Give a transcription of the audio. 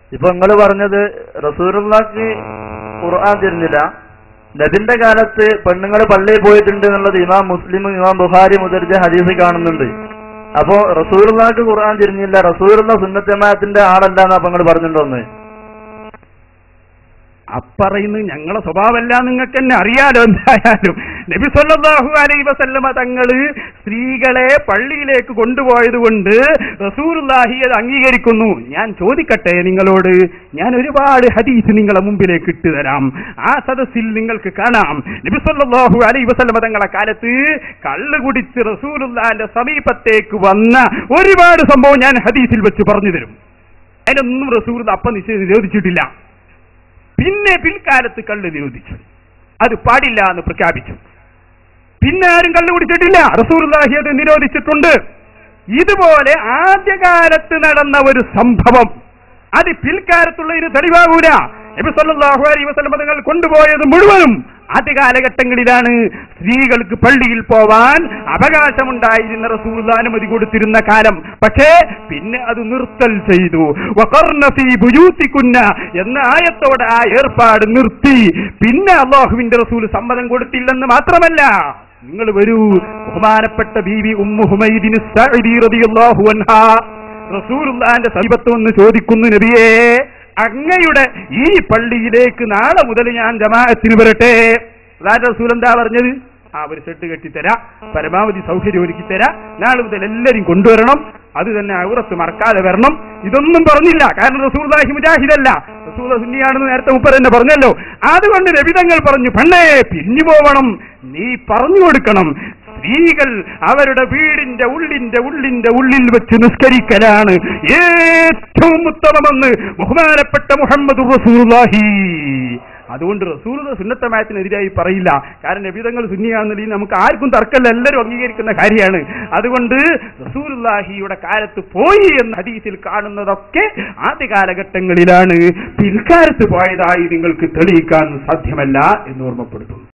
ഇപ്പൊ നിങ്ങൾ പറഞ്ഞത് റസൂറുള്ളാക്ക് ഖുർആൻ തരുന്നില്ല നബിന്റെ കാലത്ത് പെണ്ണുങ്ങൾ പള്ളിയിൽ പോയിട്ടുണ്ട് എന്നുള്ളത് ഇമാം മുസ്ലിം ഇമാം ബുഹാരി മുതർജ ഹദീസ് കാണുന്നുണ്ട് അപ്പോ റസൂറുള്ളാക്ക് ഖുർആൻ തിരിഞ്ഞില്ല റസൂറുള്ള സുന്നത്തമാത്തിന്റെ ആളല്ല എന്നാ അപ്പൊ നിങ്ങൾ പറഞ്ഞിട്ടുണ്ടോന്ന് അപ്പറയുന്നത് ഞങ്ങളെ സ്വഭാവമല്ല നിങ്ങൾക്ക് തന്നെ അറിയാലോ എന്തായാലും നബി സല്ലല്ലാഹു അലൈഹി വസല്ലമ തങ്ങള് സ്ത്രീകളെ പള്ളിയിലേക്ക് കൊണ്ടുപോയത് കൊണ്ട് റസൂലുള്ളാഹി അത് അംഗീകരിക്കുന്നു ഞാൻ ചോദിക്കട്ടെ നിങ്ങളോട് ഞാൻ ഒരുപാട് ഹദീസ് നിങ്ങളെ മുമ്പിലേക്ക് ഇട്ടുതരാം ആ സദസ്സിൽ നിങ്ങൾക്ക് കാണാം നബി സല്ലല്ലാഹു അലൈഹി വസല്ലമ തങ്ങളെ കാലത്ത് കള്ള് കുടിച്ച് റസൂലുള്ളാന്റെ സമീപത്തേക്ക് വന്ന ഒരുപാട് സംഭവം ഞാൻ ഹദീസിൽ വെച്ച് പറഞ്ഞു തരും അതിനൊന്നും റസൂൽ അപ്പം നിശ്ചയം നിരോധിച്ചിട്ടില്ല പിന്നെ പിൽക്കാലത്ത് കള്ള് നിരോധിച്ചു അത് പാടില്ല എന്ന് പ്രഖ്യാപിച്ചു പിന്നെ ആരും കള്ളു കുടിച്ചിട്ടില്ല റസൂർലാഹി അത് നിരോധിച്ചിട്ടുണ്ട് ഇതുപോലെ ആദ്യകാലത്ത് നടന്ന ഒരു സംഭവം അത് പിൽക്കാലത്തുള്ളതിന് തെളിവാകൂല നബി സല്ലല്ലാഹു അലൈഹി വസല്ലം തങ്ങൾ കൊണ്ടുപോയത് മുഴുവനും ആദ്യ കാലഘട്ടങ്ങളിലാണ് സ്ത്രീകൾക്ക് പള്ളിയിൽ പോവാൻ അവകാശമുണ്ടായിരുന്ന റസൂൽ അനുമതി കൊടുത്തിരുന്ന കാലം പക്ഷേ പിന്നെ അത് നിർത്തൽ ചെയ്തു വഖർന ഫീ ബുയൂത്തികുന്ന എന്ന ആയത്തോടെ ആ ഏർപ്പാട് നിർത്തി പിന്നെ അള്ളാഹുവിന്റെ റസൂൽ സമ്മതം കൊടുത്തില്ലെന്ന് മാത്രമല്ല നിങ്ങൾ വരൂ ബഹുമാനപ്പെട്ട ബീവി ഉമ്മു ഹുമൈദിന് സഅദി റളിയല്ലാഹു അൻഹാ റസൂലുള്ളാന്റെ സമീപത്ത് വന്ന് ചോദിക്കുന്നു നബിയേ അങ്ങയുടെ ഈ പള്ളിയിലേക്ക് നാളെ മുതൽ ഞാൻ ജമാഅത്തിന് വരട്ടെ അതായത് റസൂൽ എന്താ പറഞ്ഞത് ആ ഒരു സെട്ട് കെട്ടിത്തരാ പരമാവധി സൗകര്യം ഒരുക്കി തരാ നാളെ മുതൽ എല്ലാരും കൊണ്ടുവരണം അത് തന്നെ ഔറത്ത് മറക്കാതെ വരണം ഇതൊന്നും പറഞ്ഞില്ല കാരണം റസൂൽദാഹി മുജാഹിദല്ല റസൂൽ സുന്നിയാണെന്ന് നേരത്തെ മുപ്പർ തന്നെ പറഞ്ഞല്ലോ അതുകൊണ്ട് രവിതങ്ങൾ പറഞ്ഞു പെണ്ണേ പിരിഞ്ഞു പോവണം നീ പറഞ്ഞു കൊടുക്കണം സ്ത്രീകൾ അവരുടെ വീടിന്റെ ഉള്ളിന്റെ ഉള്ളിന്റെ ഉള്ളിൽ വെച്ച് നിസ്കരിക്കലാണ് ഏറ്റവും ഉത്തമമെന്ന് ബഹുമാനപ്പെട്ട മുഹമ്മദ് റസൂലുള്ളാഹി അതുകൊണ്ട് റസൂലുള്ള സുന്നത്തമായത്തിനെതിരായി പറയില്ല കാരണം നബിതങ്ങൾ സുന്നിയാണെന്നുണ്ടെങ്കിൽ നമുക്ക് ആർക്കും തർക്കമല്ല എല്ലാവരും അംഗീകരിക്കുന്ന കാര്യമാണ് അതുകൊണ്ട് റസൂലുള്ളാഹിയുടെ കാലത്ത് പോയി എന്ന ഹദീസിൽ കാണുന്നതൊക്കെ ആദ്യ കാലഘട്ടങ്ങളിലാണ് പിൽക്കാലത്ത് പോയതായി നിങ്ങൾക്ക് തെളിയിക്കാൻ സാധ്യമല്ല എന്ന് ഓർമ്മപ്പെടുത്തുന്നു